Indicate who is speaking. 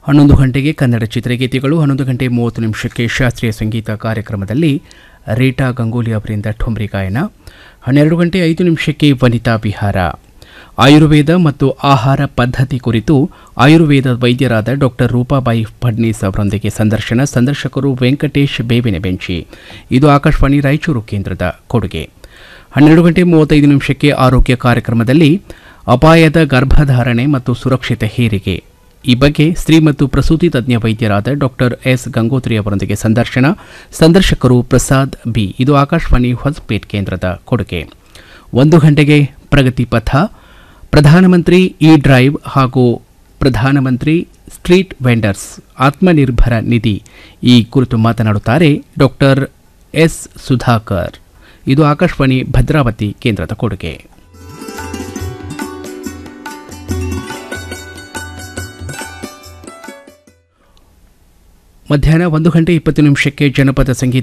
Speaker 1: ಹನ್ನೊಂದು ಗಂಟೆಗೆ ಕನ್ನಡ ಚಿತ್ರಗೀತೆಗಳು ಹನ್ನೊಂದು ಗಂಟೆ ಮೂವತ್ತು ನಿಮಿಷಕ್ಕೆ ಶಾಸ್ತ್ರೀಯ ಸಂಗೀತ ಕಾರ್ಯಕ್ರಮದಲ್ಲಿ ರೀಟಾ ಗಂಗೂಲಿ ಅವರಿಂದ ಠುಮ್ರಿ ಗಾಯನ ಹನ್ನೆರಡು ಗಂಟೆ ಐದು ನಿಮಿಷಕ್ಕೆ ವನಿತಾ ವಿಹಾರ ಆಯುರ್ವೇದ ಮತ್ತು ಆಹಾರ ಪದ್ಧತಿ ಕುರಿತು ಆಯುರ್ವೇದ ವೈದ್ಯರಾದ ಡಾಕ್ಟರ್ ರೂಪಾಬಾಯಿ ಫಡ್ನೀಸ್ ಅವರೊಂದಿಗೆ ಸಂದರ್ಶನ ಸಂದರ್ಶಕರು ವೆಂಕಟೇಶ್ ಬೇವಿನ ಬೆಂಚಿ ಇದು ಆಕಾಶವಾಣಿ ರಾಯಚೂರು ಕೇಂದ್ರದ ಕೊಡುಗೆ ಹನ್ನೆರಡು ಗಂಟೆ ಮೂವತ್ತೈದು ನಿಮಿಷಕ್ಕೆ ಆರೋಗ್ಯ ಕಾರ್ಯಕ್ರಮದಲ್ಲಿ ಅಪಾಯದ ಗರ್ಭಧಾರಣೆ ಮತ್ತು ಸುರಕ್ಷಿತ ಹೇರಿಗೆ ಈ ಬಗ್ಗೆ ಸ್ತ್ರೀ ಮತ್ತು ಪ್ರಸೂತಿ ತಜ್ಞ ವೈದ್ಯರಾದ ಡಾಕ್ಟರ್ ಎಸ್ ಗಂಗೋತ್ರಿ ಅವರೊಂದಿಗೆ ಸಂದರ್ಶನ ಸಂದರ್ಶಕರು ಪ್ರಸಾದ್ ಬಿ ಇದು ಆಕಾಶವಾಣಿ ಹೊಸಪೇಟ್ ಕೇಂದ್ರದ ಕೊಡುಗೆ ಒಂದು ಗಂಟೆಗೆ ಪ್ರಗತಿ ಪಥ ಪ್ರಧಾನಮಂತ್ರಿ ಇ ಡ್ರೈವ್ ಹಾಗೂ ಪ್ರಧಾನಮಂತ್ರಿ ಸ್ಟ್ರೀಟ್ ವೆಂಡರ್ಸ್ ಆತ್ಮನಿರ್ಭರ ನಿಧಿ ಈ ಕುರಿತು ಮಾತನಾಡುತ್ತಾರೆ ಡಾಕ್ಟರ್ ಎಸ್ ಸುಧಾಕರ್ ಇದು ಆಕಾಶವಾಣಿ ಭದ್ರಾವತಿ ಕೇಂದ್ರದ ಕೊಡುಗೆ ಮಧ್ಯಾಹ್ನ ಒಂದು ಗಂಟೆ ಇಪ್ಪತ್ತು ನಿಮಿಷಕ್ಕೆ ಜನಪದ ಸಂಗೀತ